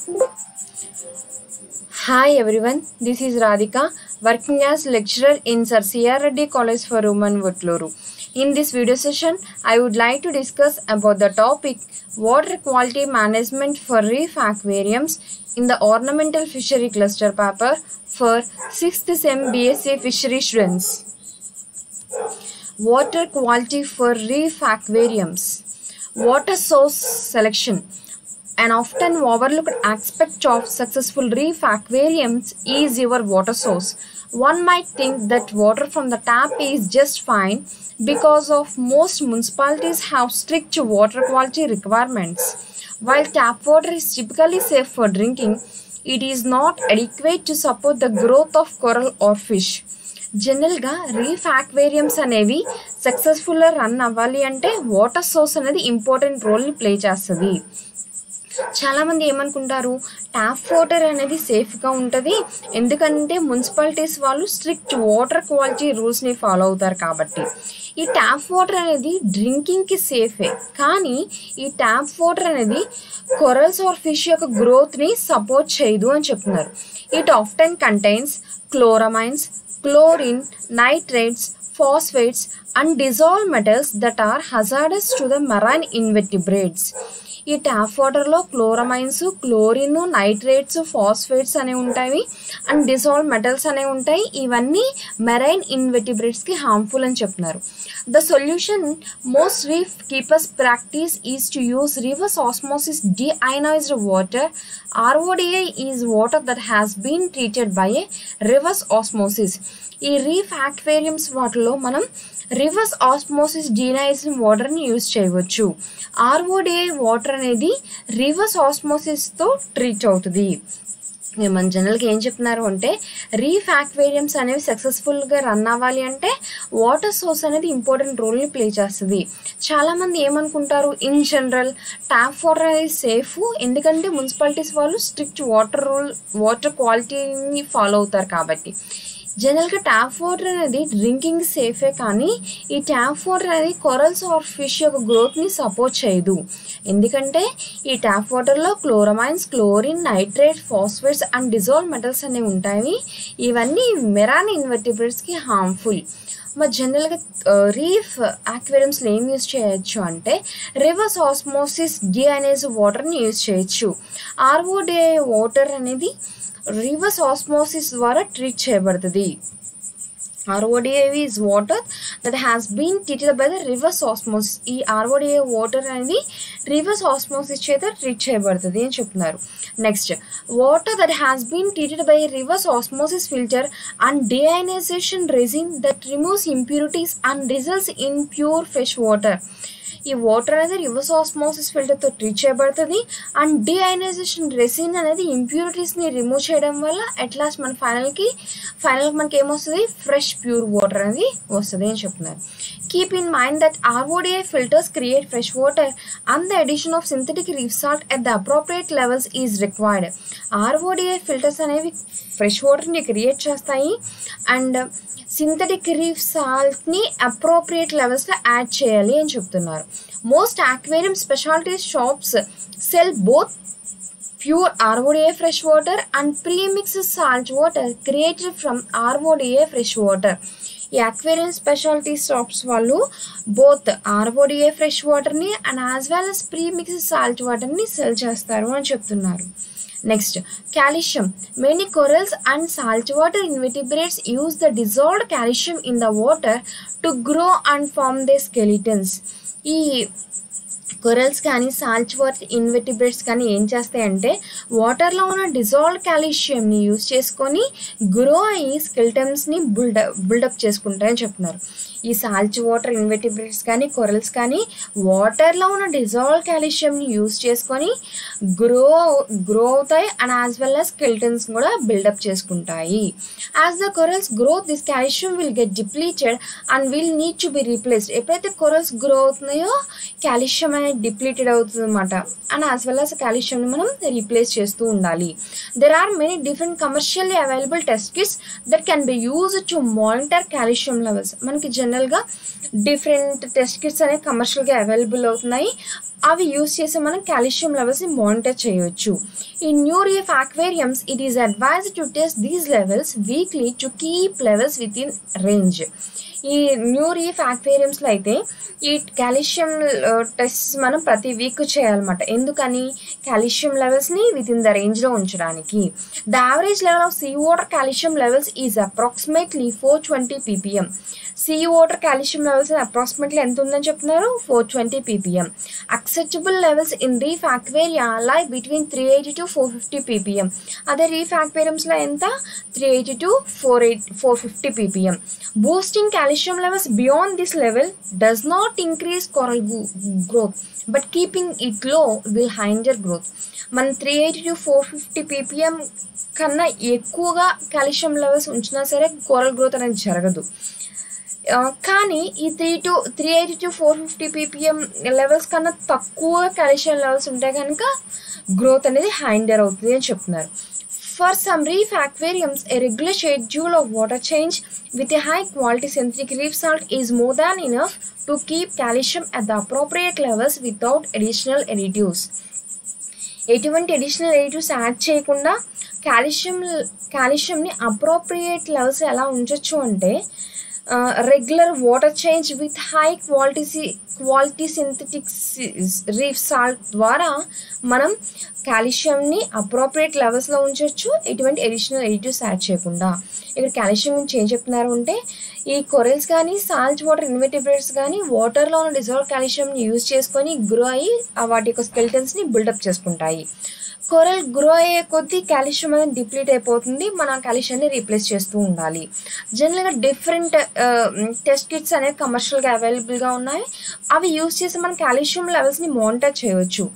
Hi everyone, this is Radhika working as lecturer in Sir C.R. Reddy College for Women Vutluru. In this video session, I would like to discuss about the topic water quality management for reef aquariums in the ornamental fishery cluster paper for 6th SEM BSc fishery students. Water quality for reef aquariums. Water source selection. An often overlooked aspect of successful reef aquariums is your water source. One might think that water from the tap is just fine because of most municipalities have strict water quality requirements. While tap water is typically safe for drinking, it is not adequate to support the growth of coral or fish. జనరల్గా reef aquariums అనేవి సక్సెస్ఫుల్గా run అవ్వాలి అంటే water source అనేది important రోల్ని play చేస్తుంది చాలామంది ఏమనుకుంటారు ట్యాప్ వాటర్ అనేది సేఫ్గా ఉంటుంది ఎందుకంటే మున్సిపాలిటీస్ వాళ్ళు స్ట్రిక్ట్ వాటర్ క్వాలిటీ రూల్స్ని ఫాలో అవుతారు కాబట్టి ఈ ట్యాప్ వాటర్ అనేది డ్రింకింగ్కి సేఫే కానీ ఈ ట్యాప్ వాటర్ అనేది కొరల్స్ ఆర్ ఫిష్ యొక్క గ్రోత్ని సపోర్ట్ చేయదు అని చెప్తున్నారు it often contains chloramines chlorine, nitrates, phosphates, and dissolved metals that are hazardous to the marine invertebrates. ఈ ట్యాప్ వాటర్లో క్లోరమైన్స్ క్లోరిన్ నైట్రేట్స్ ఫాస్ఫేట్స్ అనేవి ఉంటాయి అండ్ డిసాల్వ్ మెటల్స్ అనేవి ఉంటాయి ఇవన్నీ మెరైన్ ఇన్వెటిబ్రేట్స్కి హార్మ్ఫుల్ అని చెప్తున్నారు the solution most reef keepers practice is to use reverse osmosis deionized water RODI is water that has been treated by a reverse osmosis ఈ reef aquariums వాటిలో మనం reverse osmosis deionized వాటర్ని use చేయవచ్చు RODI water అనేది reverse ఆస్మోసిస్తో treat అవుతుంది మన జనరల్గా ఏం చెప్తున్నారు అంటే రీఫ్ ఆక్వేరియంస్ అనేవి సక్సెస్ఫుల్గా రన్ అవ్వాలి అంటే వాటర్ సోర్స్ అనేది ఇంపార్టెంట్ రోల్ని ప్లే చేస్తుంది చాలామంది ఏమనుకుంటారు ఇన్ జనరల్ ట్యాప్ వాటర్ అనేది సేఫ్ ఎందుకంటే మున్సిపాలిటీస్ వాళ్ళు స్ట్రిక్ట్ వాటర్ రూల్ వాటర్ క్వాలిటీని ఫాలో అవుతారు కాబట్టి జనరల్గా ట్యాప్ వాటర్ అనేది డ్రింకింగ్ సేఫే కానీ ఈ ట్యాప్ వాటర్ అనేది కొరల్స్ ఆర్ ఫిష్ యొక్క గ్రోత్ని సపోర్ట్ చేయదు ఎందుకంటే ఈ ట్యాప్ వాటర్లో chloramines chlorine nitrate phosphates and dissolve metals అనేవి ఉంటాయి ఇవన్నీ మెరాన్ ఇన్వర్టిబ్రేట్స్కి హార్మ్ఫుల్ మరి జనరల్గా రీఫ్ ఆక్వేరియంస్లో ఏం యూజ్ చేయొచ్చు అంటే రివర్స్ ఆస్మోసిస్ డిఐనేజ్ వాటర్ని యూజ్ చేయొచ్చు ఆర్ఓడిఐ వాటర్ అనేది రివర్స్ ఆస్మోసిస్ ద్వారా ట్రీట్ చేయబడుతుంది RODI is water that has been treated by the reverse osmosis ఈ ఆర్ఓడిఐ వాటర్ అనేది రివర్స్ ఆస్మోసిస్ చేత ట్రీట్ చేయబడుతుంది అని చెప్తున్నారు next water that has been treated by reverse osmosis filter and deionization resin that removes impurities and results in pure fresh water ఈ water అనేది reverse osmosis ఫిల్టర్తో treat చేయబడుతుంది and deionization resin అనేది ఇంప్యూరిటీస్ని రిమూవ్ చేయడం వల్ల అట్ లాస్ట్ మన ఫైనల్కి ఫైనల్ మనకి ఏమొస్తుంది ఫ్రెష్ ప్యూర్ వాటర్ అనేది వస్తుంది అని చెప్తున్నారు keep in mind that RODI filters create fresh water and the addition of synthetic reef salt at the appropriate levels is required RODI filters అనేవి ఫ్రెష్ వాటర్ని క్రియేట్ చేస్తాయి అండ్ సింథటిక్ రీఫ్ సాల్ట్ని appropriate లెవెల్స్లో add చేయాలి అని చెప్తున్నారు most aquarium speciality shops sell both pure RODI fresh water and premix salt water created from RODI fresh water ఈ aquarium speciality shops వాళ్ళు బోత్ ఆర్ఓడిఏ ఫ్రెష్ వాటర్ని and as well as premix salt వాటర్ని sell చేస్తారు అని చెప్తున్నారు next calcium many corals and salt water invertebrates use the dissolved calcium in the water to grow and form they skeletons ఈ corals కానీ salt water invertebrates కానీ ఏం చేస్తాయంటే వాటర్లో ఉన్న డిజాల్వ్ కాల్షియంని యూజ్ చేసుకొని గ్రో అయ్యి స్కెల్టన్స్ని బిల్డప్ బిల్డప్ చేసుకుంటాయని చెప్తున్నారు ఈ సాల్ట్ వాటర్ ఇన్వెటిబ్రేట్స్ కానీ కొరల్స్ కానీ వాటర్లో ఉన్న డిజాల్వ్ కాల్షియంని యూజ్ చేసుకొని గ్రో గ్రో అవుతాయి and as well as skeletons కూడా బిల్డప్ చేసుకుంటాయి as the corals growth this calcium will get depleted and will need to be replaced ఎప్పుడైతే కొరల్స్ గ్రో అవుతున్నాయో కాల్షియం అనేది డిప్లీటెడ్ అవుతుంది అనమాట అండ్ యాజ్ వెల్ as కాల్షియంని మనం రీప్లేస్ చేస్తూ ఉండాలి there are many different commercially available test kits that can be use to monitor calcium levels మనకి జనరల్గా డిఫరెంట్ టెస్ట్ కిట్స్ అనేవి కమర్షియల్గా అవైలబుల్ అవుతున్నాయి అవి యూస్ చేసి మనం కాల్షియం లెవెల్స్ని మానిటర్ చేయొచ్చు ఈ new reef aquariums it is advised to test these levels weekly to keep levels within range ఈ న్యూ రీఫ్ aquariumsలో అయితే ఈ కాల్షియం టెస్ట్ మనం ప్రతి వీక్ చేయాలన్నమాట ఎందుకని కాల్షియం లెవెల్స్ని విత్ ఇన్ ద రేంజ్లో ఉంచడానికి the average level of sea water calcium levels is approximately four twenty PPM sea water calcium levels approximately ఎంత ఉందని చెప్తున్నారు four twenty PPM acceptable levels in reef aquaria lie between three eighty to four fifty PPM అదే reef ఆక్వేరియంస్లో ఎంత three eighty to four eight four fifty PPM boosting calcium levels beyond this level does not increase coral growth but keeping it low will హైండర్ growth మన three eighty to four fifty PPM కన్నా ఎక్కువగా calcium levels ఉంచినా సరే coral growth అనేది జరగదు ఆ, కానీ ఈ three to three eighty to four fifty PPM levels కన్నా తక్కువ కాల్షియం లెవెల్స్ ఉంటే కనుక గ్రోత్ అనేది హైండర్ అవుతుంది అని చెప్తున్నారు for some reef aquariums a regular schedule of water change with a high quality synthetic reef salt is more than enough to keep calcium at the appropriate levels without additional additives ఎటువంటి additional additives add చేయకుండా calcium కాల్షియంని appropriate levels ఎలా ఉంచవచ్చు అంటే regular water change with high quality quality synthetic reef salt ద్వారా మనం కాల్షియంని appropriate లెవెల్స్లో ఉంచవచ్చు ఎటువంటి అడిషనల్ ఎడిటివ్స్ యాడ్ చేయకుండా ఇక్కడ కాల్షియం గురించి ఏం చెప్తున్నారు అంటే ఈ కొరల్స్ కానీ సాల్ట్ వాటర్ ఇన్వెటిబ్రేట్స్ కానీ వాటర్లో ఉన్న డిజాల్వ్ కాల్షియంని యూజ్ చేసుకొని గ్రో అయ్యి ఆ వాటి యొక్క స్కెల్టన్స్ని బిల్డప్ చేసుకుంటాయి కొరల్ గ్రో అయ్యే కొద్దీ కాల్షియం అనేది డిప్లీట్ అయిపోతుంది మన కాల్షియాన్ని రీప్లేస్ చేస్తూ ఉండాలి జనరల్గా డిఫరెంట్ టెస్ట్ కిట్స్ అనేవి కమర్షియల్గా అవైలబుల్గా ఉన్నాయి అవి యూస్ చేసి మనం కాల్షియం లెవెల్స్ని మానిటర్ చేయవచ్చు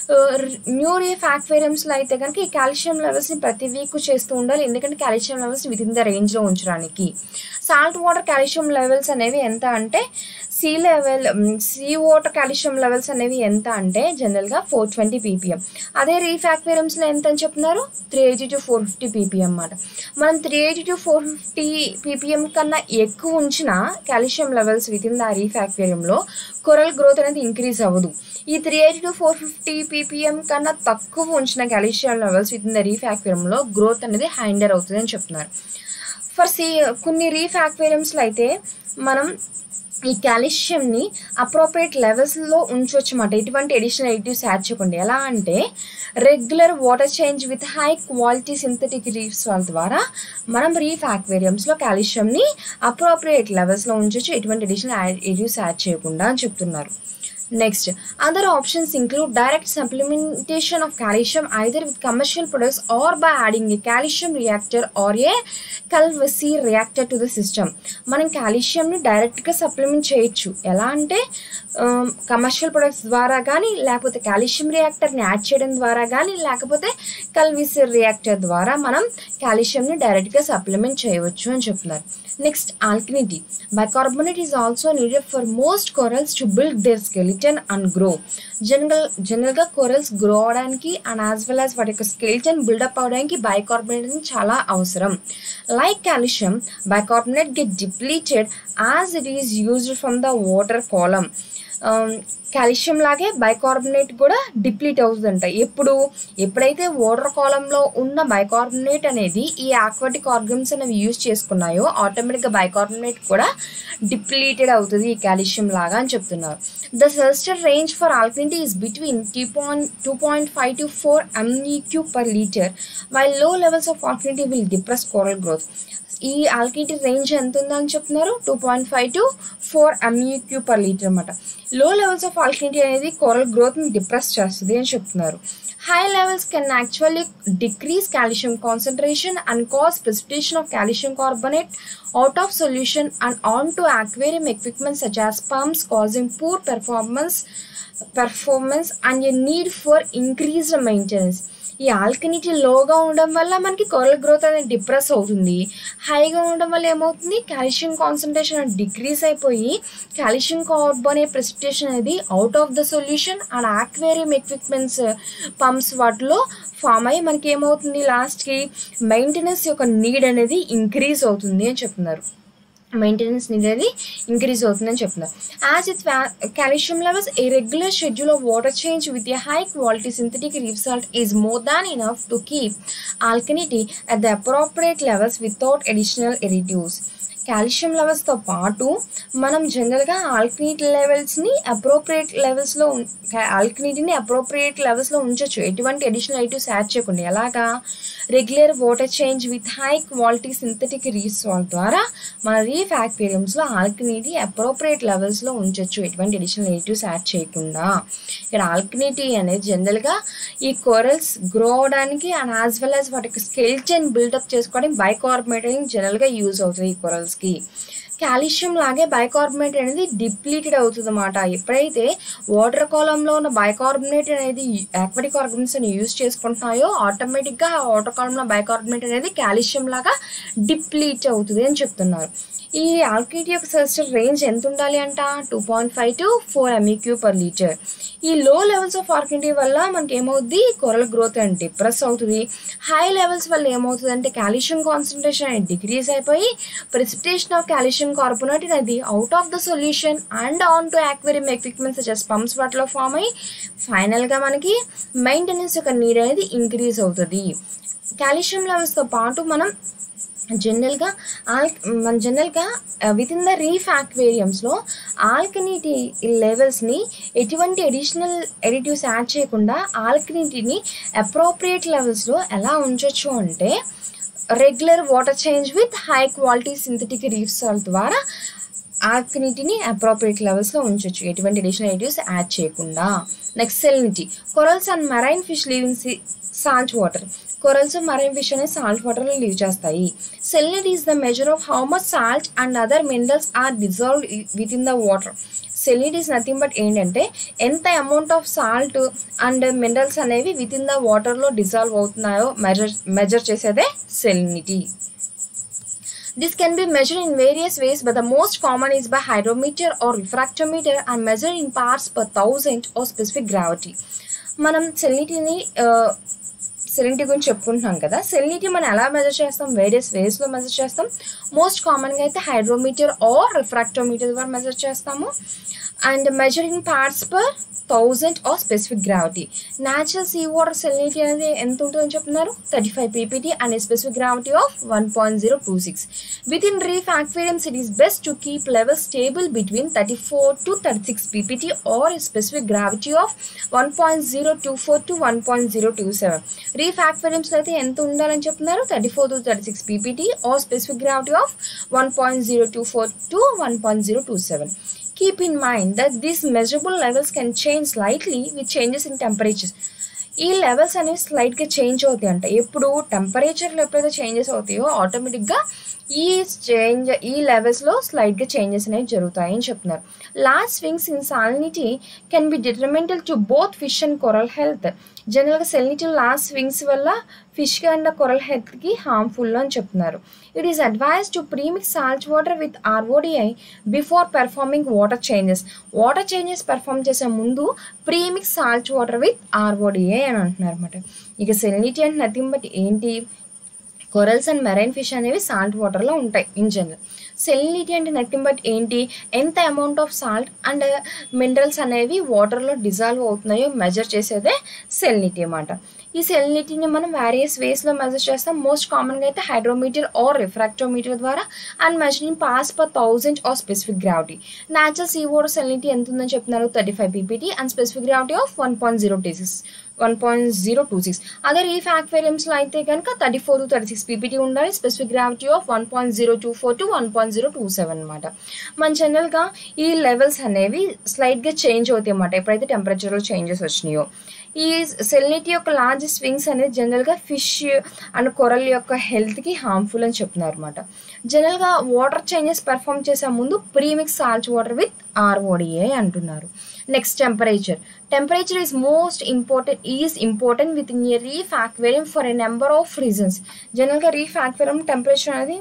న్యూ రీఫ్ ఆక్వేరియంస్లో అయితే కనుక ఈ కాల్షియం లెవెల్స్ని ప్రతి వీక్ చేస్తూ ఉండాలి ఎందుకంటే calcium levels with in the రేంజ్లో ఉంచడానికి సాల్ట్ వాటర్ కాల్షియం లెవెల్స్ అనేవి ఎంత అంటే sea level sea water calcium levels అనేవి ఎంత అంటే జనరల్గా ఫోర్ ట్వంటీ పీపీఎం అదే రీఫ్ ఆక్వేరియంస్లో ఎంత అని చెప్తున్నారు three eighty to four fifty PPM అన్నమాట మనం three eighty to four fifty PPM కన్నా ఎక్కువ ఉంచిన calcium levels with in the reef ఆక్వేరియంలో కొరల్ గ్రోత్ అనేది ఇంక్రీజ్ అవ్వదు ఈ three eighty to four fifty PPM కన్నా తక్కువ ఉంచిన calcium levels with in the reef ఆక్వేరియంలో గ్రోత్ అనేది హైండర్ అవుతుంది అని చెప్తున్నారు ఫర్ సీ కొన్ని రీఫ్ ఆక్వేరియంస్లో అయితే మనం ఈ కాల్షియంని అప్రోప్రియేట్ లెవెల్స్లో ఉంచవచ్చు అన్నమాట ఎటువంటి అడిషనల్ ఎడిటివ్స్ యాడ్ చేయకుండా ఎలా అంటే regular water change with high quality synthetic reefs వాళ్ళ ద్వారా మనం రీఫ్ ఆక్వేరియంస్లో కాల్షియంని అప్రోప్రియేట్ లెవెల్స్లో ఉంచవచ్చు ఎటువంటి అడిషనల్ ఎడిటివ్స్ యాడ్ చేయకుండా అని చెప్తున్నారు Next, other options include direct supplementation of calcium either with commercial products or by adding a calcium reactor or a Calvasi reactor to the system. మనం కాల్షియంని డైరెక్ట్గా సప్లిమెంట్ చేయొచ్చు ఎలా అంటే కమర్షియల్ ప్రొడక్ట్స్ ద్వారా కానీ లేకపోతే కాల్షియం రియాక్టర్ని యాడ్ చేయడం ద్వారా కానీ లేకపోతే కల్విసి రియాక్టర్ ద్వారా మనం కాల్షియంని డైరెక్ట్గా సప్లిమెంట్ చేయవచ్చు అని చెప్తున్నారు next alkalinity bicarbonate is also needed for most corals to build their skeleton and grow general జనరల్గా కొరల్స్ గ్రో అవడానికి అండ్ యాజ్ వెల్ యాజ్ వాటి యొక్క స్కెలిటన్ బిల్డప్ అవడానికి బైకార్బోనేట్ అనేది చాలా అవసరం like calcium bicarbonate get depleted as it is used from the water column calcium లాగే bicarbonate కూడా డిప్లీట్ అవుతుందంట ఎప్పుడు ఎప్పుడైతే వాటర్ కాలంలో ఉన్న బైకార్బోనేట్ అనేది ఈ ఆక్వాటిక్ ఆర్గన్స్ అనేవి యూజ్ చేసుకున్నాయో ఆటోమేటిక్గా బైకార్బోనేట్ కూడా డిప్లీటెడ్ అవుతుంది ఈ కాల్షియం లాగా అని చెప్తున్నారు ద సెల్స్టర్ range for alkalinity is between two point two point five to four MEQ per litre while low levels of alkalinity will depress coral growth ఈ ఆల్కిటీ రేంజ్ ఎంత ఉందని చెప్తున్నారు two point five to four MEQ per litre అనమాట low levels of ఆల్కిటీ అనేది coral గ్రోత్ని depress చేస్తుంది అని చెప్తున్నారు high levels can actually decrease calcium concentration and cause precipitation of calcium carbonate out of solution and on to aquarium equipment such as pumps causing poor performance performance and a need for increased maintenance ఈ ఆల్కనిటీ లోగా ఉండడం వల్ల మనకి coral growth అనేది depress అవుతుంది హైగా ఉండడం వల్ల ఏమవుతుంది కాల్షియం కాన్సన్ట్రేషన్ డిక్రీస్ అయిపోయి కాల్షియం కార్బోనే ప్రెసిపిటేషన్ అనేది out of the solution and aquarium equipments pumps వాటిలో ఫామ్ అయ్యి మనకి ఏమవుతుంది లాస్ట్కి మెయింటెనెన్స్ యొక్క నీడ్ అనేది ఇంక్రీజ్ అవుతుంది అని చెప్తున్నారు మెయింటెనెన్స్ అనేది ఇంక్రీజ్ అవుతుందని చెప్తున్నారు as it's calcium levels a regular schedule of water change with a high quality synthetic reef salt is more than enough to keep alkalinity at the appropriate levels without additional ఎరిడ్యూస్ calcium లెవెల్స్తో పాటు మనం జనరల్గా ఆల్కనీట్ లెవెల్స్ని appropriate లెవెల్స్లో ఆల్కనీటిని appropriate లెవెల్స్లో ఉంచవచ్చు ఎటువంటి అడిషనల్ ఐటమ్స్ యాడ్ చేయకుండా ఎలాగా regular water change with high quality synthetic reef salt ద్వారా మన రీఫ్ యాక్వేరియంస్లో ఆల్కనీటి అప్రోప్రియేట్ లెవెల్స్లో ఉంచవచ్చు ఎటువంటి అడిషనల్ ఎడిటివ్స్ యాడ్ చేయకుండా ఇక్కడ ఆల్కనీటి అనేది జనరల్గా ఈ కొరల్స్ గ్రో అవడానికి అండ్ యాజ్ వెల్ యాజ్ వాటికి స్కెల్చన్ బిల్డప్ చేసుకోవడానికి బైకార్బోనేట్ జనరల్గా యూజ్ అవుతుంది ఈ కొరల్స్కి కాల్షియం లాగే బైకార్బోనేట్ అనేది డిప్లీటెడ్ అవుతుంది అన్నమాట ఎప్పుడైతే వాటర్ కాలంలో ఉన్న బైకార్బోనేట్ అనేది ఆక్వాటిక్ ఆర్గన్స్ అని యూజ్ చేసుకుంటున్నాయో ఆటోమేటిక్గా ఆ వాటర్ కాలంలో బైకార్బోనేట్ అనేది కాల్షియం లాగా డిప్లీట్ అవుతుంది అని చెప్తున్నారు ఈ ఆల్కైట్ యొక్క సెల్సియస్ రేంజ్ ఎంత ఉండాలి అంట two point five to four MEQ per litre ఈ లో లెవెల్స్ ఆఫ్ ఆర్కిటీ వల్ల మనకి ఏమవుద్ది కొరల గ్రోత్ అండ్ డిప్రెస్ అవుతుంది హై లెవెల్స్ వల్ల ఏమవుతుంది అంటే కాల్షియం కాన్సన్ట్రేషన్ అనేది డిక్రీజ్ అయిపోయి ప్రెసిపిటేషన్ ఆఫ్ కాల్షియం కార్బోనేట్ అనేది out of the solution and on to aquarium equipments just pumps వాటిలో ఫామ్ అయ్యి ఫైనల్గా మనకి మెయింటెనెన్స్ యొక్క నీడ్ అనేది ఇంక్రీజ్ అవుతుంది కాల్షియం లెవెల్స్తో పాటు మనం జనరల్గా ఆల్ మన జనరల్గా విత్ ఇన్ ద రీఫ్ ఆక్వేరియంస్లో ఆల్కనీటి లెవెల్స్ని ఎటువంటి అడిషనల్ ఎడిటివ్స్ యాడ్ చేయకుండా ఆల్కనీటిని అప్రోప్రియేట్ లెవెల్స్లో ఎలా ఉంచవచ్చు అంటే regular water change with high quality synthetic reef salt ద్వారా ఆల్కనీటిని అప్రోప్రియేట్ లెవెల్స్లో ఉంచవచ్చు ఎటువంటి అడిషనల్ ఎడిటివ్స్ యాడ్ చేయకుండా next salinity corals and marine fish living salt water corals marine fish అనేది సాల్ట్ వాటర్లో లివ్ చేస్తాయి salinity is the measure of how much salt and other minerals are dissolved with in the water salinity is nothing but ఏంటంటే ఎంత amount of salt and minerals అనేవి with in the వాటర్లో dissolve అవుతున్నాయో measure measure చేసేదే salinity This can be measured in various ways, but the most common is by hydrometer or refractometer and measured in parts per thousand or specific gravity. మనం సెలినిటీని salinity గురించి చెప్పుకుంటున్నాం కదా salinity మనం ఎలా measure చేస్తాం various వేస్లో measure చేస్తాం most కామన్గా అయితే హైడ్రోమీటర్ ఆర్ రిఫ్రాక్టోమీటర్ ద్వారా మెజర్ చేస్తాము and measuring parts per thousand or specific gravity natural sea water salinity అనేది ఎంత ఉంటుందని చెప్తున్నారు thirty five PPT and specific gravity of one point zero two six within reef aquariums it is best to keep levels stable between 34 to 36 ppt or a specific gravity of 1.024 to 1.027 reef aquariums లో అయితే ఎంత ఉండాలని చెప్తున్నారు thirty four to thirty six PPT or specific gravity of one point zero two four to one point zero two seven Keep in mind that these measurable levels can change slightly with changes in temperatures. ఈ levels అనేవి స్లైట్గా change అవుతాయి అంట ఎప్పుడు టెంపరేచర్లో ఎప్పుడైతే changes అవుతాయో ఆటోమేటిక్గా ఈ చేంజ్ ఈ లెవెల్స్లో స్లైట్గా చేంజెస్ అనేవి జరుగుతాయని చెప్తున్నారు last swings in salinity can be detrimental to both fish and coral health జనరల్గా సెలినిటీ లాస్ట్ స్వింగ్స్ వల్ల ఫిష్ అండ్ కొరల్ హెల్త్కి హార్మ్ఫుల్ అని చెప్తున్నారు it is advise to premix salt water with RODI before performing water changes water changes perform చేసే ముందు premix salt water with RODI అని అంటున్నారు అనమాట ఇక సెలినిటీ అంటే నథింగ్ బట్ ఏంటి కొరల్స్ అండ్ మెరైన్ ఫిష్ అనేవి సాల్ట్ వాటర్లో ఉంటాయి ఇన్ జనరల్ సెలినిటీ అంటే నథింగ్ బట్ ఏంటి ఎంత amount of salt and minerals అనేవి వాటర్లో డిజాల్వ్ అవుతున్నాయో మెజర్ చేసేదే సెలినిటీ అన్నమాట ఈ సెలినిటీని మనం వేరియస్ వేస్లో మెజర్ చేస్తాం మోస్ట్ కామన్గా అయితే హైడ్రోమీటర్ ఆర్ రిఫ్రాక్టోమీటర్ ద్వారా and measuring parts per thousand or specific gravity natural sea water salinity ఎంత ఉందని చెప్తున్నారు thirty five PPT and specific gravity of one point zero two six one point zero two six అదే reef యాక్వేరియంస్లో అయితే కనుక thirty four to thirty six PPT ఉండాలి specific gravity of one point zero two four to one point zero two seven అనమాట మన జనరల్గా ఈ levels అనేవి స్లైట్గా చేంజ్ అవుతాయి అన్నమాట ఎప్పుడైతే టెంపరేచర్లో చేంజెస్ వచ్చినాయో ఈ సెలినిటీ యొక్క లార్జ్ స్వింగ్స్ అనేది జనరల్గా ఫిష్ అండ్ కొరల్ యొక్క హెల్త్కి హార్మ్ఫుల్ అని చెప్తున్నారు అనమాట జనరల్గా వాటర్ చేంజెస్ పెర్ఫామ్ చేసే ముందు premix salt water with RODI అంటున్నారు next temperature temperature is most important is important within a reef aquarium for a number of reasons జనరల్గా రీఫ్ ఆక్వేరియం టెంపరేచర్ అనేది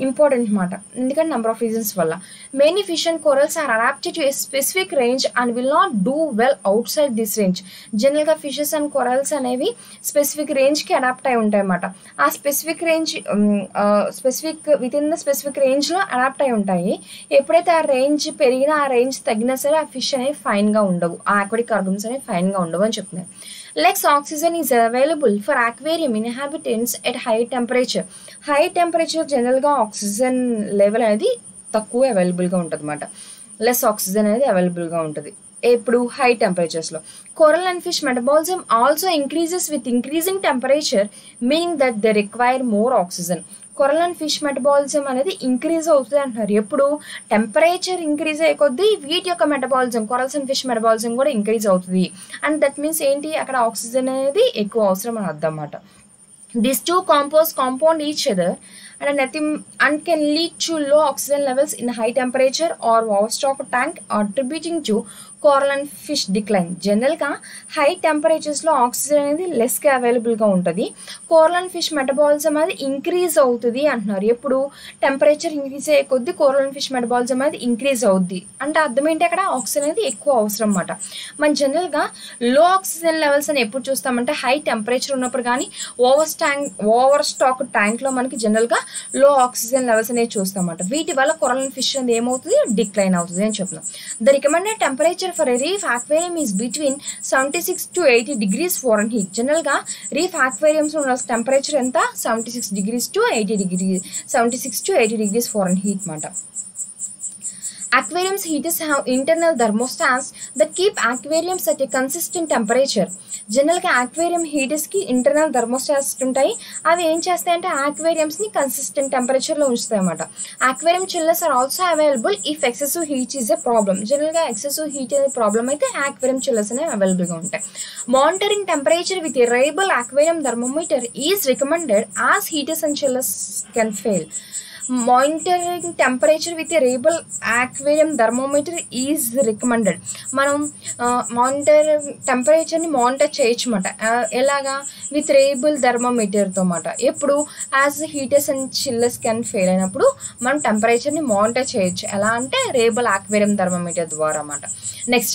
ఇంపార్టెంట్ మాట ఎందుకంటే నెంబర్ ఆఫ్ రీజన్స్ వల్ల many fish and corals are adapted to a specific range and will not do well outside this range జనరల్గా fishes and corals అనేవి specific రేంజ్కి adapt అయి ఉంటాయి అన్నమాట ఆ specific range specific with in the specific రేంజ్లో adapt అయి ఉంటాయి ఎప్పుడైతే ఆ రేంజ్ పెరిగినా ఆ రేంజ్ తగ్గినా సరే ఆ ఫిష్ అనేవి ఫైన్గా ఉండవు ఆ ఆక్వాటిక్ ఆర్గన్స్ అనేవి ఫైన్గా ఉండవు అని చెప్తున్నారు less oxygen is available for aquarium inhabitants at high temperature high temperature జనరల్గా ఆక్సిజన్ లెవెల్ అనేది తక్కువ అవైలబుల్గా ఉంటుంది అనమాట లెస్ ఆక్సిజన్ అనేది అవైలబుల్గా ఉంటుంది ఎప్పుడు హై టెంపరేచర్స్లో coral and fish metabolism also increases with increasing temperature meaning that they require more oxygen coral and fish metabolism అనేది ఇంక్రీజ్ అవుతుంది అంటున్నారు ఎప్పుడు టెంపరేచర్ ఇంక్రీజ్ అయ్యే కొద్దీ వీటి యొక్క metabolism corals and fish metabolism కూడా ఇంక్రీజ్ అవుతుంది అండ్ దట్ మీన్స్ ఏంటి అక్కడ ఆక్సిజన్ అనేది ఎక్కువ అవసరం అని అర్థం అన్నమాట this two compose compound each other and nothing and can lead to low oxygen levels in high temperature or overstock tank attributing to coral and fish decline జనరల్గా హై టెంపరేచర్స్లో ఆక్సిజన్ అనేది లెస్గా అవైలబుల్గా ఉంటుంది కోరల్ అండ్ ఫిష్ మెటబాలిజం అనేది increase అవుతుంది అంటున్నారు ఎప్పుడు టెంపరేచర్ ఇంక్రీజ్ అయ్యే కొద్దీ కోరల్ అండ్ ఫిష్ మెటబాలిజం అనేది ఇంక్రీజ్ అవుద్ది అంటే అర్థం ఏంటి అక్కడ ఆక్సిజన్ అనేది ఎక్కువ అవసరం అన్నమాట మన జనరల్గా లో ఆక్సిజన్ లెవెల్స్ అని ఎప్పుడు చూస్తామంటే హై టెంపరేచర్ ఉన్నప్పుడు కానీ ఓవర్ ట్యాంక్ ఓవర్ స్టాక్ ట్యాంక్లో మనకి జనరల్గా లో ఆక్సిజన్ లెవెల్స్ అనేవి చూస్తామన్నమాట వీటి వల్ల కొరల్ ఫిష్ అనేది ఏమవుతుంది డిక్లైన్ అవుతుంది అని చెప్తున్నాం the recommended temperature for a reef aquarium is between seventy six to eighty degrees Fahrenheit జనరల్గా రీఫ్ ఆక్వేరియంస్ ఉన్న టెంపరేచర్ ఎంత seventy six degrees to eighty degree seventy six to eighty degrees Fahrenheit మాట Aquariums heaters have internal thermostats that keep aquariums at a consistent temperature. జనరల్గా aquarium హీటర్స్కి internal thermostats ఉంటాయి అవి ఏం చేస్తాయంటే ఆక్వేరియంస్ని కన్సిస్టెంట్ టెంపరేచర్లో ఉంచుతాయి అన్నమాట aquarium chillers are also available if excessive heat is a problem జనరల్గా ఎక్సెసివ్ హీట్ అనే ప్రాబ్లమ్ అయితే ఆక్వేరియం చిల్లర్స్ అనేవి అవైలబుల్గా ఉంటాయి monitoring temperature with a reliable aquarium thermometer is recommended as heaters and chillers can fail monitoring temperature with reliable aquarium thermometer is recommended మనం monitor టెంపరేచర్ని monitor చేయొచ్చు అన్నమాట ఎలాగా విత్ రేబుల్ థర్మోమీటర్తో అన్నమాట ఎప్పుడు as heaters and chillers can fail అయినప్పుడు మనం టెంపరేచర్ని మానిటర్ చేయొచ్చు ఎలా అంటే రేబుల్ ఆక్వేరియం థర్మోమీటర్ ద్వారా అన్నమాట నెక్స్ట్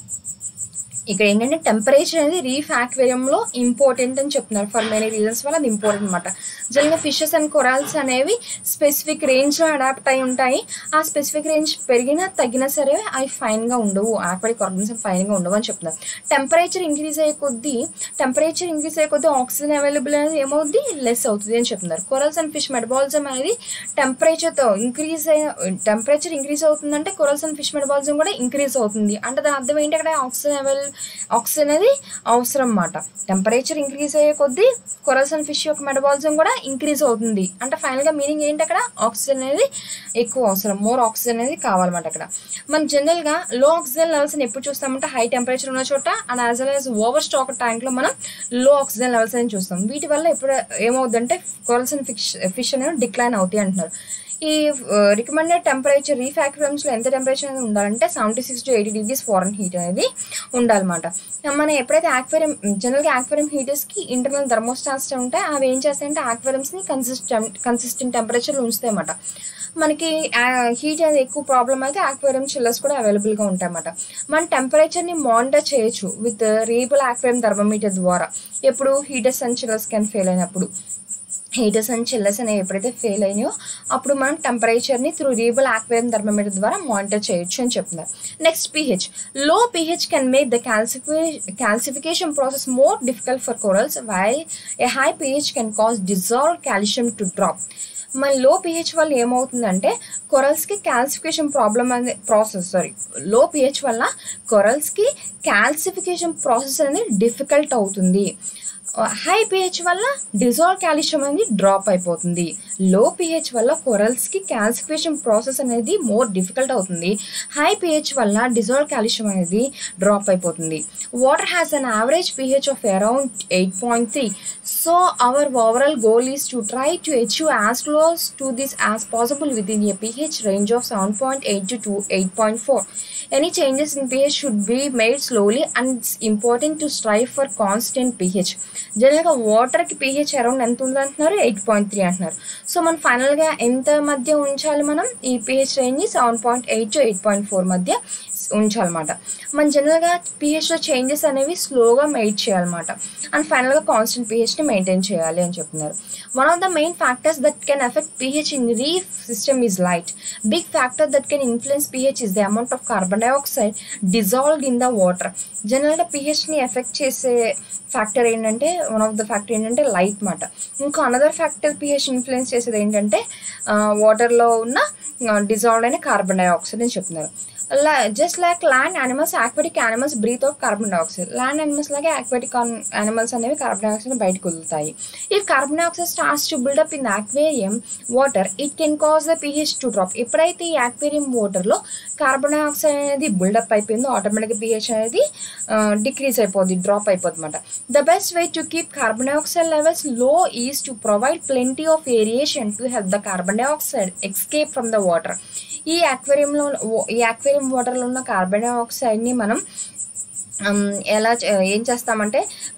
ఇక్కడ ఏంటంటే టెంపరేచర్ అనేది రీఫ్ ఆక్వేరియంలో ఇంపార్టెంట్ అని చెప్తున్నారు ఫర్ మెనీ రీజన్స్ వల్ల అది ఇంపార్టెంట్ అనమాట జనరల్గా ఫిషెస్ అండ్ కొరాల్స్ అనేవి స్పెసిఫిక్ రేంజ్లో అడాప్ట్ అయి ఉంటాయి ఆ స్పెసిఫిక్ రేంజ్ పెరిగినా తగ్గినా సరే అవి ఫైన్గా ఉండవు ఆక్వాటిక్ ఆర్గనిజం ఫైన్గా ఉండవు అని చెప్తున్నారు టెంపరేచర్ ఇంక్రీజ్ అయ్యే కొద్దీ టెంపరేచర్ ఇంక్రీజ్ అయ్యే కొద్దీ ఆక్సిజన్ అవైలబుల్ అనేది ఏమవుద్ది లెస్ అవుతుంది అని చెప్తున్నారు కొరల్స్ అండ్ ఫిష్ మెటబాలిజం అనేది టెంపరేచర్తో ఇంక్రీజ్ అయ్యే టెంపరేచర్ ఇంక్రీజ్ అవుతుందంటే కొరల్స్ అండ్ ఫిష్ మెటబాలిజం కూడా ఇంక్రీజ్ అవుతుంది అంటే దాని అర్థం ఏంటి అక్కడ ఆక్సిజన్ అవైలబుల్ ఆక్సిజన్ అనేది అవసరం అన్నమాట టెంపరేచర్ ఇంక్రీజ్ అయ్యే కొద్దీ కొరల్స్ అండ్ ఫిష్ యొక్క మెటబాలిజం కూడా ఇంక్రీజ్ అవుతుంది అంటే ఫైనల్గా మీనింగ్ ఏంటి అక్కడ ఆక్సిజన్ అనేది ఎక్కువ అవసరం మోర్ ఆక్సిజన్ అనేది కావాలన్నమాట అక్కడ మనం జనరల్గా లో ఆక్సిజన్ లెవెల్స్ని ఎప్పుడు చూస్తామంటే హై టెంపరేచర్ ఉన్న చోట and as well as over stock ట్యాంక్లో మనం లో ఆక్సిజన్ లెవెల్స్ అని చూస్తాం వీటి వల్ల ఎప్పుడు ఏమవుతుందంటే కొరల్స్ అండ్ ఫిష్ ఫిష్ అనేవి డిక్లైన్ అవుతాయి అంటున్నారు ఈ రికమెండెడ్ టెంపరేచర్ రీఫ్యాక్టరీమ్స్లో ఎంత టెంపరేచర్ అనేది ఉండాలంటే seventy six to eighty degrees Fahrenheit అనేది ఉండాలన్నమాట మనం ఎప్పుడైతే ఆక్వేరియం జనరల్గా ఆక్వేరియం హీటర్స్కి ఇంటర్నల్ థర్మోస్టాట్స్ ఉంటాయి అవి ఏం చేస్తాయంటే ఆక్వేరియంస్ని కన్సిస్టెంట్ కన్సిస్టెంట్ టెంపరేచర్లో ఉంచుతాయి అన్నమాట మనకి హీట్ అనేది ఎక్కువ ప్రాబ్లం అయితే ఆక్వేరియం చిల్లర్స్ కూడా అవైలబుల్గా ఉంటాయి అన్నమాట మన టెంపరేచర్ని మానిటర్ చేయొచ్చు విత్ రీబుల్ ఆక్వేరియం థర్మోమీటర్ ద్వారా ఎప్పుడు heaters and chillers can fail అయినప్పుడు హీటర్స్ అండ్ చిల్లర్స్ అనేవి ఎప్పుడైతే ఫెయిల్ అయినాయో అప్పుడు మనం టెంపరేచర్ని త్రూ రీబుల్ ఆక్వేరియం థర్మోమీటర్ ద్వారా మానిటర్ చేయొచ్చు అని చెప్తున్నారు next pH low pH can make the క్యాల్సిఫి calcification process more difficult for corals while a high pH can cause dissolve calcium to drop మన లో పిహెచ్ వల్ల ఏమవుతుందంటే కొరల్స్కి క్యాల్సిఫికేషన్ ప్రాబ్లమ్ అనే ప్రాసెస్ సారీ లో పిహెచ్ వల్ల కొరల్స్కి calcification process అనేది difficult అవుతుంది హై పిహెచ్ వల్ల డిజాల్వ్ కాల్షియం అనేది డ్రాప్ అయిపోతుంది లో పిహెచ్ వల్ల కొరల్స్కి క్యాల్సిఫికేషన్ ప్రాసెస్ అనేది మోర్ డిఫికల్ట్ అవుతుంది హై పిహెచ్ వల్ల డిజాల్వ్ కాల్షియం అనేది డ్రాప్ అయిపోతుంది water has an average pH of around eight point three so our overall goal is to try to achieve as close to this as possible within a pH range of seven point eight to to eight point four Any changes in pH should be made slowly and it's important to strive for constant pH. జనరల్గా వాటర్కి pH around ఎంత ఉంది అంటున్నారు eight point three అంటున్నారు so మనం ఫైనల్గా ఎంత మధ్య ఉంచాలి మనం ఈ pH range seven point eight to eight point four మధ్య ఉంచాలన్నమాట మన జనరల్గా పిహెచ్లో చేంజెస్ అనేవి స్లోగా మెయిట్ చేయాలన్నమాట అండ్ ఫైనల్గా కాన్స్టెంట్ పిహెచ్ని మెయింటైన్ చేయాలి అని చెప్తున్నారు one of the main factors that can affect pH in reef system is light big factor that can influence pH is the amount of carbon dioxide dissolved in the water జనరల్గా పిహెచ్ని affect చేసే factor ఏంటంటే one of the factor ఏంటంటే light మాట ఇంకా another factor pH influence చేసేది ఏంటంటే వాటర్లో ఉన్న డిజాల్వ్డ్ అయిన కార్బన్ డైఆక్సైడ్ అని చెప్తున్నారు just like land animals aquatic animals breathe out carbon dioxide land animals లాగే ఆక్వాటిక్ యానిమల్స్ అనేవి కార్బన్ డైఆక్సైడ్ బయటకు వదులుతాయి if carbon dioxide starts to build up in aquarium water it can cause the pH to drop ఎప్పుడైతే ఈ aquarium వాటర్లో carbon dioxide అనేది buildup అయిపోయిందో ఆటోమేటిక్గా పిహెచ్ అనేది డిక్రీజ్ అయిపోద్ది డ్రాప్ అయిపోద్ది అనమాట the best way to keep carbon dioxide levels low is to provide plenty of aeration to help the carbon dioxide escape from the water ఈ ఆక్వేరియంలో ఈ ఆక్వేరియం వాటర్లో ఉన్న కార్బన్ డైఆక్సైడ్ని మనం ఎలా ఏం చేస్తామంటే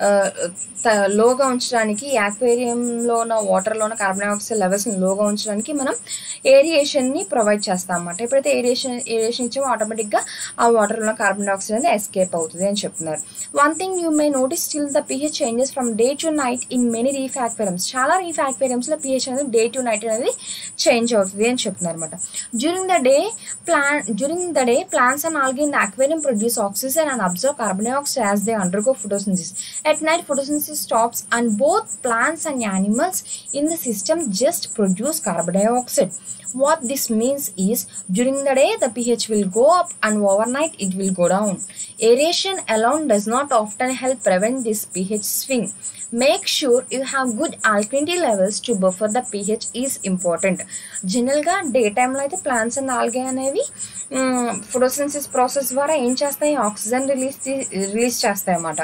లోగా ఉంచడానికి యాక్వేరియంలో ఉన్న వాటర్లో ఉన్న కార్బన్ డైఆక్సైడ్ లెవెల్స్ని లోగా ఉంచడానికి మనం ఏరియేషన్ని ప్రొవైడ్ చేస్తాం అన్నమాట ఎప్పుడైతే ఏరియేషన్ ఏరియేషన్ ఇచ్చామో ఆటోమేటిక్గా ఆ వాటర్లో ఉన్న కార్బన్ డైఆక్సైడ్ అనేది ఎస్కేప్ అవుతుంది అని చెప్తున్నారు one thing you may notice still the pH changes from day to night in many reef aquariums చాలా రీఫ్ యాక్వేరియమ్స్లో పిహెచ్ అనేది డే టు నైట్ అనేది చేంజ్ అవుతుంది అని చెప్తున్నారు అనమాట during the day plan during the day plants and algae in the aquarium produce oxygen and observe carbon dioxide as they undergo photosynthesis. At night, photosynthesis stops and both plants and animals in the system just produce carbon dioxide. What this means is during the day the pH will go up and overnight it will go down. Aeration alone does not often help prevent this pH swing. Make sure you have good alkalinity levels to buffer the pH is important. జనరల్గా day టైంలో అయితే plants and algae అనేవి photosynthesis process ద్వారా ఏం చేస్తాయి oxygen release release చేస్తాయి అన్నమాట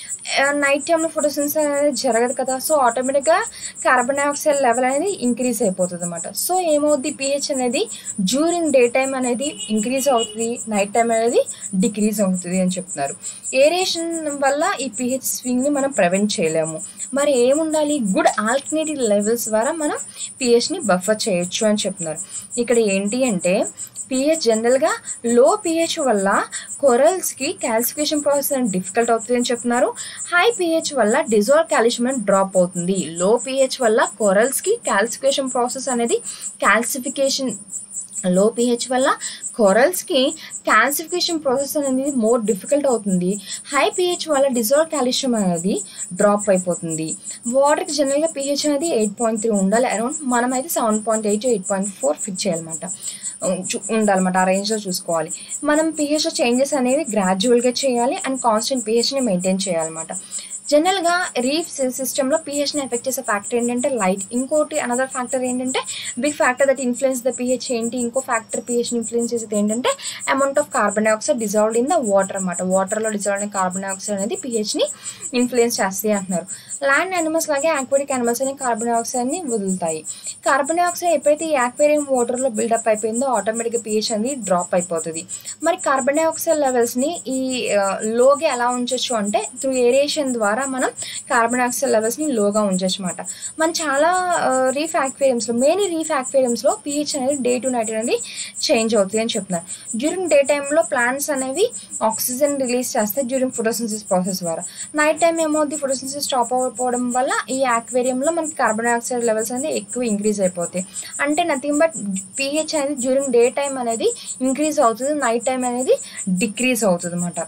night టైంలో ఫోటోసిన్సిస్ అనేది జరగదు కదా సో ఆటోమేటిక్గా కార్బన్ డైఆక్సైడ్ లెవెల్ అనేది ఇంక్రీజ్ అయిపోతుంది అనమాట సో ఏమవుద్ది పిహెచ్ అనేది డ్యూరింగ్ డే టైం అనేది ఇంక్రీజ్ అవుతుంది నైట్ టైం అనేది డిక్రీజ్ అవుతుంది అని చెప్తున్నారు ఏరియేషన్ వల్ల ఈ పిహెచ్ స్వింగ్ని మనం ప్రివెంట్ చేయలేము మరి ఏముండాలి గుడ్ ఆల్టర్నేటివ్ లెవెల్స్ ద్వారా మనం పిహెచ్ని బఫర్ చేయొచ్చు అని చెప్తున్నారు ఇక్కడ ఏంటి అంటే పిహెచ్ జనరల్గా లో పిహెచ్ వల్ల కొరల్స్కి క్యాల్సిఫికేషన్ ప్రాసెస్ అనేది డిఫికల్ట్ అవుతుంది అని చెప్తున్నారు హై పిహెచ్ వల్ల డిజాల్వ్ కాల్షియం అనేది డ్రాప్ అవుతుంది లో పిహెచ్ వల్ల కొరల్స్కి క్యాల్సిఫికేషన్ ప్రాసెస్ అనేది క్యాల్సిఫికేషన్ లో పిహెచ్ వల్ల కొరల్స్కి క్యాల్సిఫికేషన్ ప్రాసెస్ అనేది మోర్ డిఫికల్ట్ అవుతుంది హై పిహెచ్ వల్ల డిజాల్వ్ కాల్షియం అనేది డ్రాప్ అయిపోతుంది వాటర్కి జనరల్గా పిహెచ్ అనేది ఎయిట్ పాయింట్ త్రీ ఉండాలి అరౌండ్ మనమైతే seven point eight eight point four fit చేయాలన్నమాట ఉండాలన్నమాట ఆ రేంజ్లో చూసుకోవాలి మనం పిహెచ్లో చేంజెస్ అనేవి గ్రాడ్యువల్గా చేయాలి అండ్ కాన్స్టెంట్ పిహెచ్ని మెయింటైన్ చేయాలన్నమాట జనరల్గా రీఫ్ సిస్టంలో పిహెచ్ని ఎఫెక్ట్ చేసే ఫ్యాక్టర్ ఏంటంటే లైట్ ఇంకోటి అనదర్ ఫ్యాక్టర్ ఏంటంటే big factor that influence the pH ఏంటి ఇంకో ఫ్యాక్టర్ పిహెచ్ని ఇన్ఫ్లుయెన్స్ చేసేది ఏంటంటే amount of carbon dioxide dissolved in the water అనమాట వాటర్లో డిజాల్వ్ అయిన కార్బన్ డైఆక్సైడ్ అనేది పిహెచ్ని ఇన్ఫ్లుయెన్స్ చేస్తాయి అంటున్నారు ల్యాండ్ యానిమల్స్ లాగే ఆక్వాటిక్ యానిమల్స్ అనేవి కార్బన్ డైఆక్సైడ్ని వదులుతాయి కార్బన్ డైఆక్సైడ్ ఎప్పుడైతే ఈ యాక్వేరియం వాటర్లో బిల్డప్ అయిపోయిందో ఆటోమేటిక్గా పిహెచ్ అనేది డ్రాప్ అయిపోతుంది మరి కార్బన్ డైఆక్సైడ్ లెవెల్స్ని ఈ లోగా ఎలా ఉంచవచ్చు అంటే త్రూ ఏరియేషన్ ద్వారా మనం కార్బన్ డైఆక్సైడ్ లెవెల్స్ని లోగా ఉంచవచ్చు అనమాట మన చాలా రీఫ్ యాక్వేరియంస్లో మెయిన్ రీఫ్ యాక్వేరియంస్లో పిహెచ్ అనేది డే టు నైట్ అనేది చేంజ్ అవుతుంది అని చెప్తున్నారు డ్యూరింగ్ డే టైంలో ప్లాంట్స్ అనేవి ఆక్సిజన్ రిలీజ్ చేస్తాయి డ్యూరింగ్ ఫోటోసిన్సిస్ ప్రాసెస్ ద్వారా నైట్ టైం ఏమవుతుంది ఫోటోసిన్సిస్ స్టాప్ అయిపోవడం వల్ల ఈ యాక్వేరియంలో మనకి కార్బన్ డైఆక్సైడ్ లెవెల్స్ అనేది ఎక్కువ ఇంక్రీజ్ అయిపోతాయి అంటే నథింగ్ బట్ పిహెచ్ అనేది డ్యూరింగ్ డే టైం అనేది ఇంక్రీజ్ అవుతుంది నైట్ టైం అనేది డిక్రీజ్ అవుతుంది అనమాట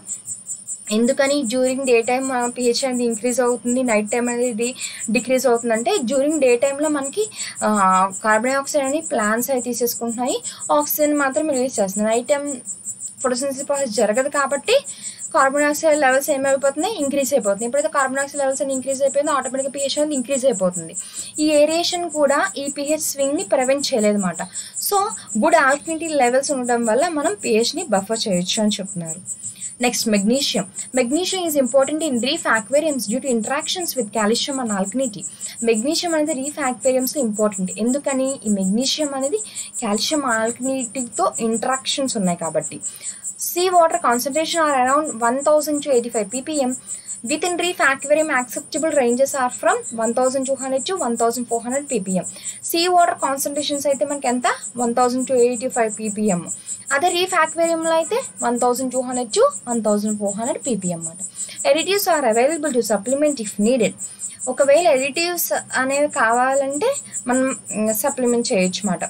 ఎందుకని డ్యూరింగ్ డే టైం పిహెచ్ అనేది ఇంక్రీజ్ అవుతుంది నైట్ టైం అనేది డిక్రీజ్ అవుతుంది అంటే డ్యూరింగ్ డే టైంలో మనకి కార్బన్ డైఆక్సైడ్ అని ప్లాంట్స్ అవి తీసేసుకుంటున్నాయి ఆక్సిజన్ మాత్రం రిలీజ్ చేస్తుంది నైట్ టైం ఫోటోసిన్సిస్ ప్రాసెస్ జరగదు కాబట్టి కార్బన్ డైఆక్సైడ్ లెవెల్స్ ఏమైపోతున్నాయి ఇంక్రీజ్ అయిపోతుంది ఎప్పుడైతే కార్బన్ డైఆక్సైడ్ లెవెల్స్ అని ఇంక్రీజ్ అయిపోయిందో ఆటోమేటిక్గా పిహెచ్ అనేది ఇంక్రీజ్ అయిపోతుంది ఈ ఏరియేషన్ కూడా ఈ పిహెచ్ స్వింగ్ని ప్రివెంట్ చేయలేదన్నమాట సో గుడ్ ఆల్కలిటీ లెవెల్స్ ఉండడం వల్ల మనం పిహెచ్ని బఫర్ చేయొచ్చు అని చెప్తున్నారు Next, magnesium. Magnesium is important in reef aquariums due to interactions with calcium and alkalinity. Magnesium అనేది రీఫ్ యాక్వేరియంస్లో ఇంపార్టెంట్ ఎందుకని ఈ మెగ్నీషియం అనేది కాల్షియం ఆల్కనిటీతో ఇంటరాక్షన్స్ ఉన్నాయి కాబట్టి sea water concentration are around one thousand to eighty five ppm within reef aquarium acceptable ranges are from 1200 to 1400 ppm sea water concentrations అయితే మనకి ఎంత one thousand to eighty five ppm అదే reef aquariumలో అయితే one thousand two hundred to one thousand four hundred ppm అన్నమాట additives are available to supplement if needed ఒకవేళ additives అనేవి కావాలంటే మనం సప్లిమెంట్ చేయొచ్చు అన్నమాట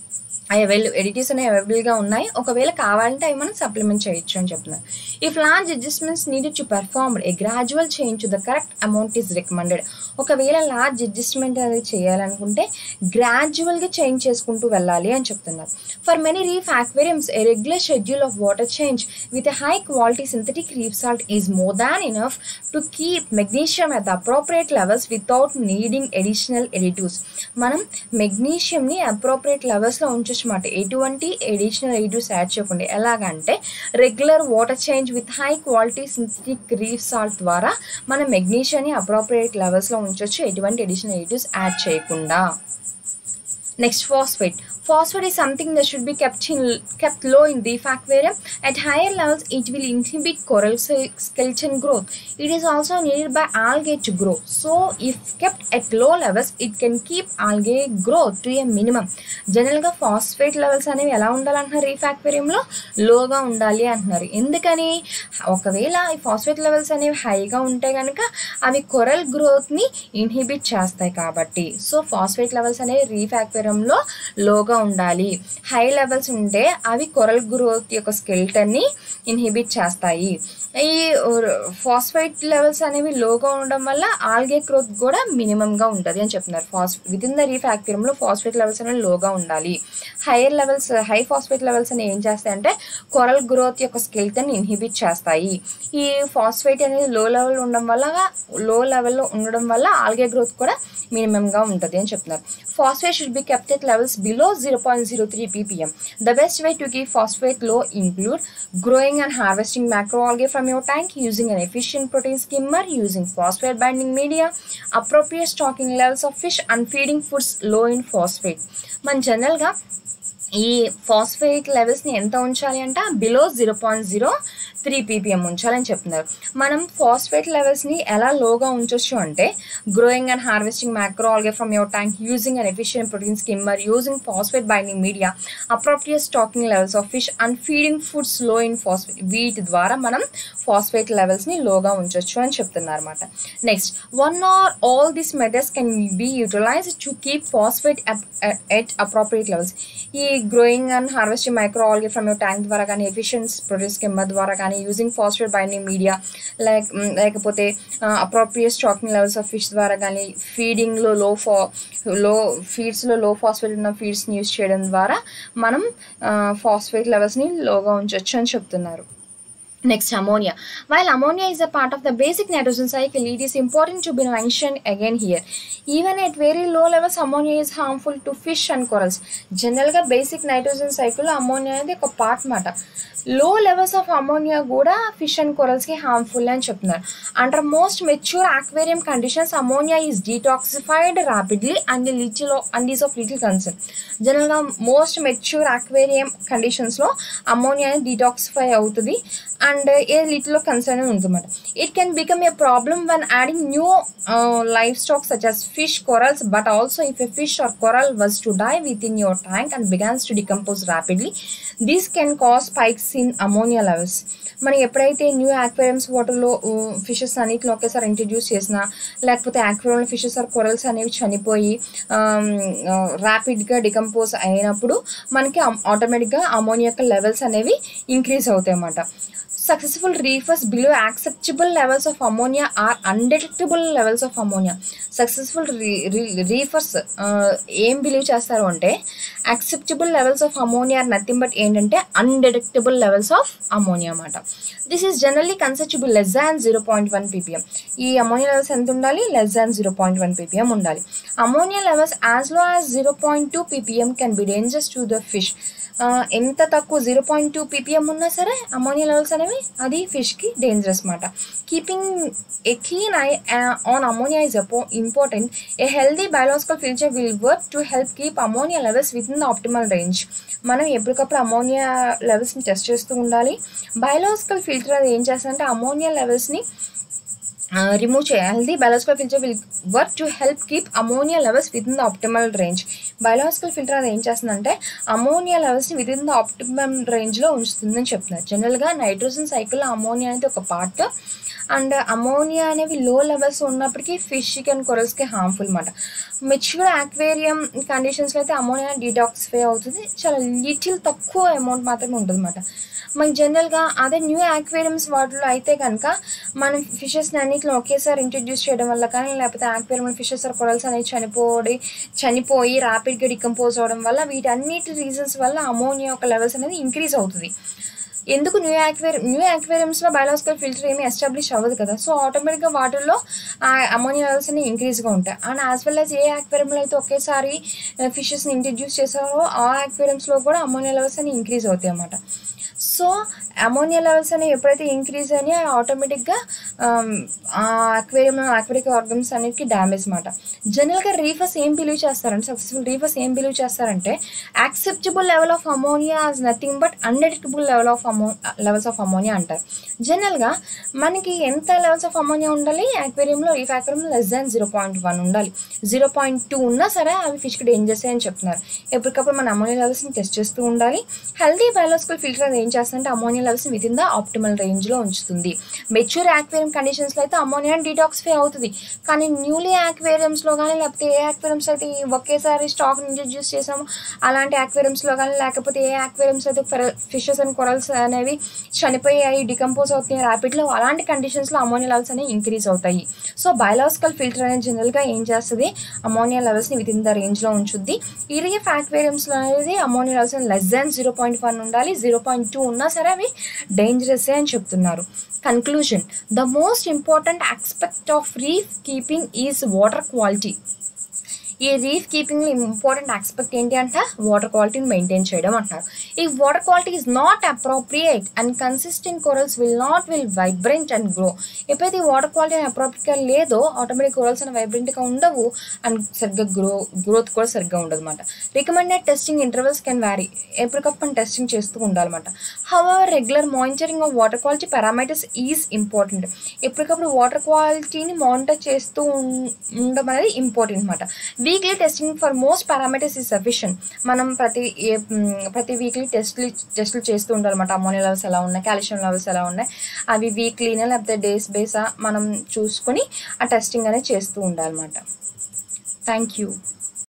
అవైల్ ఎడిటివ్స్ అనేవి అవైలబుల్గా ఉన్నాయి ఒకవేళ కావాలంటే అవి మనం సప్లిమెంట్ చేయొచ్చు అని చెప్తున్నారు if large adjustments needed to perform a gradual change to the correct amount is recommended ఒకవేళ లార్జ్ అడ్జస్ట్మెంట్ అనేది చేయాలనుకుంటే గ్రాడ్యువల్గా చేంజ్ చేసుకుంటూ వెళ్ళాలి అని చెప్తున్నారు for many reef aquariums a regular schedule of water change with a high quality synthetic reef salt is more than enough to keep magnesium at the appropriate levels without needing additional additives మనం మెగ్నీషియంని appropriate లెవెల్స్లో ఉంచొచ్చమాట ఎటువంటి additional additives add చేయకుండా ఎలాగంటే regular water change with high quality synthetic reef salt ద్వారా మనం మెగ్నీషియాన్ని appropriate లెవెల్స్లో ఉంచొచ్చు ఎటువంటి ఎడిషనల్ ఎడిటివ్స్ యాడ్ చేయకుండా next phosphate phosphate is something that should be kept in kept low in reef aquarium at higher levels it will inhibit coral se- skeleton growth it is also needed by algae to grow so if kept at low levels it can keep algae growth to a minimum జనరల్గా phosphate levels అనేవి ఎలా ఉండాలంటున్నారు reef aquariumలో లోగా ఉండాలి అంటున్నారు ఎందుకని ఒకవేళ ఈ ఫాస్ఫేట్ లెవెల్స్ అనేవి హైగా ఉంటే కనుక అవి కొరల్ గ్రోత్ని ఇన్హిబిట్ చేస్తాయి కాబట్టి సో ఫాస్ఫేట్ లెవెల్స్ అనేవి రీఫ్ aquariumలో లోగా ఉండాలి హై లెవెల్స్ ఉంటే అవి కొరల్ గ్రోత్ యొక్క స్కెల్టన్ని ఇన్హిబిట్ చేస్తాయి ఈ ఫాస్ఫేట్ లెవెల్స్ అనేవి లోగా ఉండడం వల్ల ఆల్గే గ్రోత్ కూడా మినిమంగా ఉంటుంది అని చెప్తున్నారు ఫాస్ విత్ ఇన్ ద రీఫ్ యాక్వేరియంలో ఫాస్ఫేట్ లెవెల్స్ అనేవి లోగా ఉండాలి higher levels high phosphate levels అనేవి ఏం చేస్తాయంటే కొరల్ గ్రోత్ యొక్క స్కెల్టన్ ఇన్హిబిట్ చేస్తాయి ఈ ఫాస్ఫేట్ అనేది లో లెవెల్ ఉండడం వల్ల లో లెవెల్లో ఉండడం వల్ల ఆల్గే గ్రోత్ కూడా మినిమంగా ఉంటుంది అని చెప్తున్నారు phosphate should be kept at levels below zero point zero three ppm the best way to keep phosphate low include growing and harvesting macroalgae from your tank using an efficient protein skimmer using phosphate binding media appropriate stocking levels of fish and feeding foods low in phosphate మన జనరల్గా ఈ phosphate లెవెల్స్ని ఎంత ఉంచాలి అంటే below zero point zero three ppm ఉంచాలని చెప్తున్నారు మనం ఫాస్ఫేట్ లెవెల్స్ని ఎలా లోగా ఉంచొచ్చు అంటే growing and harvesting macro algae from your tank using an efficient protein skimmer using phosphate binding media appropriate stocking levels of fish and feeding foods low in phosphate వీటి ద్వారా మనం ఫాస్ఫేట్ లెవెల్స్ని లోగా ఉంచొచ్చు అని చెప్తున్నారు అనమాట next one or all these methods can be utilize to keep phosphate at appropriate levels ఈ growing and harvesting micro algae from your tank ద్వారా కానీ ఎఫిషియన్స్ ప్రొడ్యూస్ స్కిమ్మర్ ద్వారా కానీ using phosphate binding media like లేకపోతే appropriate stocking levels of fish ద్వారా కానీ ఫీడింగ్లో లో ఫా లో ఫీడ్స్లో లో ఫాస్ఫేట్ ఉన్న ఫీడ్స్ని యూజ్ చేయడం ద్వారా మనం ఫాస్ఫేట్ లెవెల్స్ని లోగా ఉంచవచ్చు అని చెప్తున్నారు Next, ammonia. While ammonia is a part of the basic nitrogen cycle, it is important to be mentioned again here. Even at very low levels, ammonia is harmful to fish and corals. జనరల్గా basic nitrogen సైకిల్లో ammonia అనేది ఒక part మాట low levels of ammonia కూడా fish and కొరల్స్కి harmful అని చెప్తున్నారు under most mature aquarium conditions ammonia is detoxified rapidly and little and is of little concern జనరల్గా మోస్ట్ మెచ్యూర్ ఆక్వేరియం కండిషన్స్లో అమోనియా అనేది డీటాక్సిఫై అవుతుంది అండ్ ఏ లిటిల్ కన్సర్న్ ఉంటుందన్నమాట it can become a problem when adding new life stock such as fish corals but also if a fish or coral was to die within your tank and begins to decompose rapidly this can cause spikes in ammonia levels మనం ఎప్పుడైతే new ఆక్వేరియమ్స్ వాటర్లో fishes అన్నిటిని ఒకేసారి introduce చేసినా లేకపోతే ఆక్వేరియంలో fishes are corals అనేవి చనిపోయి ర్యాపిడ్గా decompose అయినప్పుడు మనకి ఆటోమేటిక్గా అమోనియా యొక్క లెవెల్స్ అనేవి ఇంక్రీజ్ అవుతాయి అన్నమాట successful reefers below acceptable levels of ammonia are undetectable levels of ammonia successful reefers ఏం బిలీవ్ చేస్తారు అంటే acceptable levels of ammonia are nothing but ఏంటంటే అన్డిటెక్టబుల్ లెవెల్స్ ఆఫ్ అమోనియా అన్నమాట this is generally acceptable less than zero point one ppm ఈ ammonia levels ఎంత ఉండాలి less than zero point one ppm ఉండాలి ammonia levels as low as zero point two ppm can be dangerous to the fish ఎంత తక్కువ zero point two ppm ఉన్నా సరే ammonia levels అనేవి ఉంటుంది అది ఫిష్కి డేంజరస్ మాట keeping a keen eye on ammonia is important a healthy biological filter will work to help keep ammonia levels with in the optimal range మనం ఎప్పటికప్పుడు ammonia లెవెల్స్ని టెస్ట్ చేస్తూ ఉండాలి బయాలజికల్ ఫిల్టర్ అది ఏం చేస్తుందంటే అమోనియా లెవెల్స్ని రిమూవ్ చేయాలి healthy biological filter will work to help keep ammonia levels with in the optimal range biological filter అది ఏం చేస్తుందంటే అమోనియా లెవెల్స్ని విత్ ఇన్ ద ఆప్టిమల్ రేంజ్లో ఉంచుతుందని చెప్తున్నారు జనరల్గా నైట్రోజన్ సైకిల్లో అమోనియా అనేది ఒక పార్ట్ అండ్ అమోనియా అనేవి లో లెవెల్స్ ఉన్నప్పటికీ ఫిష్కి అండ్ కొరల్స్కి హార్మ్ఫుల్ అనమాట మెచ్యూర్ ఆక్వేరియం కండిషన్స్లో అయితే అమోనియా డిటాక్సిఫై అవుతుంది చాలా లిటిల్ తక్కువ అమౌంట్ మాత్రమే ఉంటుంది అనమాట మనకి జనరల్గా అదే న్యూ ఆక్వేరియంస్ వాటిలో అయితే కనుక మనం ఫిషెస్ అన్నింటిలో ఒకేసారి ఇంట్రడ్యూస్ చేయడం వల్ల కానీ లేకపోతే ఆక్వేరియం ఫిషెస్ ఆర్ కొరల్స్ అనేవి చనిపోయి చనిపోయి ర్యాపిడ్గా డికంపోజ్ అవడం వల్ల వీటన్నిటి రీజన్స్ వల్ల అమోనియా యొక్క లెవెల్స్ అనేది ఇంక్రీజ్ అవుతుంది ఎందుకు న్యూ యాక్వేరియం న్యూ యాక్వేరియంస్లో బయాలజికల్ ఫిల్టర్ ఏమీ ఎస్టాబ్లిష్ అవ్వదు కదా సో ఆటోమేటిక్గా వాటిల్లో ఆ అమోనియా లెవెల్స్ అనేవి ఇంక్రీజ్గా ఉంటాయి and as well as a యాక్వేరియంలో అయితే ఒకేసారి ఫిషెస్ని ఇంట్రడ్యూస్ చేశారో ఆ యాక్వేరియంస్లో కూడా అమోనియా లెవెల్స్ అనేవి ఇంక్రీజ్ అవుతాయి అన్నమాట సో అమోనియా లెవెల్స్ అనేవి ఎప్పుడైతే ఇంక్రీజ్ అయినాయో ఆటోమేటిక్గా ఆ అక్వేరియం అక్వేరిక్ ఆర్గన్స్ అనేవి డ్యామేజ్ అనమాట జనరల్గా రీఫర్స్ ఏం బిలీవ్ చేస్తారంటే సక్సెస్ఫుల్ రీఫర్స్ ఏం బిలీవ్ చేస్తారంటే acceptable level of ammonia is nothing but undetectable level of అమో లెవెల్స్ ఆఫ్ అమోనియా అంటారు జనరల్గా మనకి ఎంత లెవెల్స్ ఆఫ్ అమోనియా ఉండాలి అక్వేరియంలో రీఫ్ అక్వేరియంలో less than zero point one ఉండాలి జీరో పాయింట్ టూ ఉన్నా సరే అవి ఫిష్కి డేంజర్స్ అని చెప్తున్నారు ఎప్పటికప్పుడు మన అమోనియా లెవెల్స్ని టెస్ట్ చేస్తూ ఉండాలి హెల్దీ బయాలజికల్ ఫిల్టర్ అది ఏం చేస్తుందంటే ammonia levels with in the optimal రేంజ్లో ఉంచుతుంది మెచ్యూర్ యాక్వేరియం కండిషన్స్లో అయితే అమోనియా డీటాక్సిఫై అవుతుంది కానీ న్యూలీ యాక్వేరియంస్లో కానీ లేకపోతే ఏ యాక్వేరియంస్ అయితే ఒకేసారి స్టాక్ ఇంట్రడ్యూస్ చేసామో అలాంటి యాక్వేరియంస్లో కానీ లేకపోతే ఏ యాక్వేరియంస్ అయితే ఫిషెస్ అండ్ కొరల్స్ అనేవి చనిపోయాయి డికంపోజ్ అవుతాయి ర్యాపిడ్లో అలాంటి కండిషన్స్లో అమోనియా లెవెల్స్ అనేవి ఇంక్రీజ్ అవుతాయి సో బయాలజికల్ ఫిల్టర్ అనేది జనరల్గా ఏం చేస్తుంది అమోనియా లెవెల్స్ని విత్ ఇన్ ద రేంజ్లో ఉంచుద్ది ఇరిగేఫ్ యాక్వేరియంస్లో అనేది ammonia levels less than zero point one ఉండాలి జీరో పాయింట్ టూ ఉన్నా సరే అవి డేంజరస్ అని చెప్తున్నారు conclusion the most important aspect of reef keeping is water quality ఈ రీఫ్ కీపింగ్లో ఇంపార్టెంట్ ఆస్పెక్ట్ ఏంటి అంటే వాటర్ క్వాలిటీని మెయింటైన్ చేయడం అంటారు ఈ water quality is not appropriate and consistent corals will not will vibrant and grow ఎప్పుడైతే ఈ వాటర్ క్వాలిటీ అప్రోప్రియేట్గా లేదో ఆటోమేటిక్ కోరల్స్ అని వైబ్రెంట్గా ఉండవు అండ్ సరిగ్గా గ్రో గ్రోత్ కూడా సరిగ్గా ఉండదు అనమాట recommended testing intervals can vary ఎప్పటికప్పుడు టెస్టింగ్ చేస్తూ ఉండాలన్నమాట however regular monitoring of water quality parameters is important ఎప్పటికప్పుడు వాటర్ క్వాలిటీని మానిటర్ చేస్తూ ఉం- ఉండడం అనేది ఇంపార్టెంట్ అనమాట weekly testing for most parameters is sufficient మనం ప్రతి ఏ- మ్, ప్రతి వీక్లీ టెస్ట్లు టెస్టులు చేస్తూ ఉండాలన్నమాట అమోనియా లెవెల్స్ ఎలా ఉన్నాయి కాల్షియం లెవెల్స్ ఎలా ఉన్నాయి అవి వీక్లీనా లేకపోతే డేస్ బేసా మనం చూసుకొని ఆ టెస్టింగ్ అనేది చేస్తూ ఉండాలన్నమాట థ్యాంక్ యూ